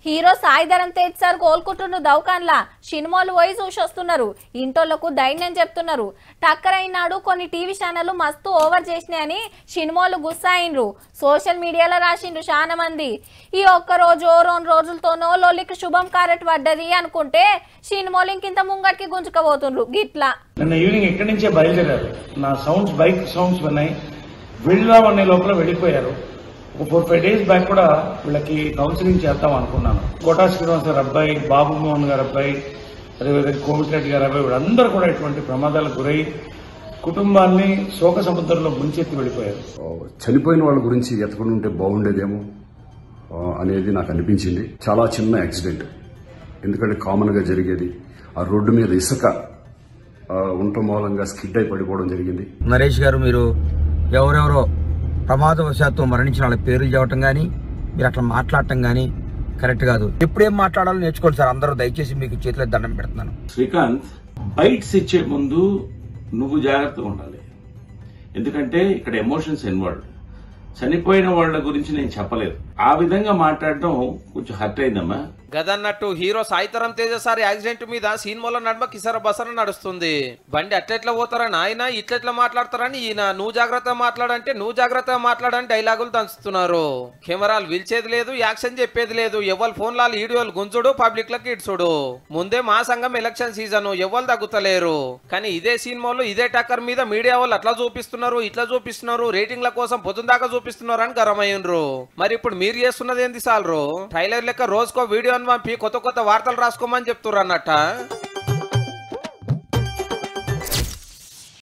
hero Saidharam Tej sir కోలుకుంటున్న దౌకాన్లా సినిమాలు పోయి చూసి వస్తున్నారు ఇంటోళ్లకు ధైర్యం చెప్తున్నారు టక్కర్ అయినాడు కొన్ని టీవీ ఛానళ్లు మస్తు ఓవర్ చేసినాయని సినిమాలు గుస్సాయిన్రు సోషల్ మీడియాలో రాసిండ్రు చాలా మంది ఈ ఒక్క రోజు ఓ రెండు రోజులతోనో లొల్లికి శుభం కారెట్ పడ్డది అనుకుంటే సినిమాలు ఇంకింత ముంగటికి గుంజుకపోతుండ్రు గిట్లా నిన్న ఈవినింగ్ ఇక్కడి నుంచే బయలుదేరారు నా సౌండ్స్ బైక్ సౌండ్స్ విన్నాయి వెళ్దామనే లోపల వెళ్ళిపోయారు ఒక ఫోర్ ఫైవ్ డేస్ బ్యాక్ కూడా వీళ్ళకి కౌన్సిలింగ్ చేద్దాం అనుకున్నాను కోటా శ్రీనివాస్ గారు అబ్బాయి బాబు మోహన్ గారు అబ్బాయి అదేవిధంగా కోమటిరెడ్డి గారు అబ్బాయి వీళ్ళందరూ కూడా ఇటువంటి ప్రమాదాలకు గురై కుటుంబాన్ని శోక సముద్రంలో ముంచెత్తి వెళ్ళిపోయారు చనిపోయిన వాళ్ళ గురించి ఎతకుండా ఉంటే బాగుండేదేమో ఆ, అనేది నాకు అనిపించింది చాలా చిన్న యాక్సిడెంట్ ఎందుకంటే కామన్ గా జరిగేది ఆ రోడ్డు మీద ఇసుక ఆ, ఉండటం మూలంగా స్కిడ్ అయి పడిపోవడం జరిగింది నరేష్ గారు మీరు ఎవరెవరో ప్రమాదవశాత్తు మరణించిన వాళ్ళ పేర్లు చెప్పటం కానీ మీరు అట్లా మాట్లాడటం కానీ కరెక్ట్ కాదు ఎప్పుడేం మాట్లాడాలో నేర్చుకోండి సార్ అందరూ దయచేసి మీకు చేతిలో దండం పెడుతున్నాను శ్రీకాంత్ బైట్స్ ఇచ్చే ముందు నువ్వు జాగ్రత్తగా ఉండాలి ఎందుకంటే ఇక్కడ ఎమోషన్స్ ఇన్వాల్వ్ చనిపోయిన వాళ్ళ గురించి నేను చెప్పలేదు ఆ విధంగా మాట్లాడడం కొంచెం హర్ట్ అయిందమ్మా గదన్నట్టు హీరో సాయితరం తేజసారి యాక్సిడెంట్ మీద సినిమాలో నడుమ కిసర బసర నడుస్తుంది బండి అట్లెట్లా పోతారని ఆయన ఇట్లెట్లా మాట్లాడతారని ఈయన నువ్వు జాగ్రత్తగా మాట్లాడంటే నువ్వు జాగ్రత్తగా మాట్లాడని డైలాగులు దంచుతున్నారు కెమెరాలు పిలిచేది లేదు యాక్షన్ చెప్పేది లేదు ఎవరు ఫోన్ల వీడియోలు గుంజుడు పబ్లిక్ లకి ఇడ్చుడు ముందే మా సంఘం ఎలక్షన్ సీజన్ ఎవరు తగ్గుతలేరు కానీ ఇదే సినిమాలో ఇదే టక్కర్ మీద మీడియా వాళ్ళు అట్లా చూపిస్తున్నారు ఇట్లా చూపిస్తున్నారు రేటింగ్ల కోసం పొద్దున దాకా చూపిస్తున్నారు అని గరమయ్యండ్రు మరి ఇప్పుడు మీరు చేస్తున్నది ఏంది సాలరు ట్రైలర్ లెక్క రోజుకో వీడియోని పంపి కొత్త కొత్త వార్తలు రాసుకోమని చెప్తున్నారు అన్నట్ట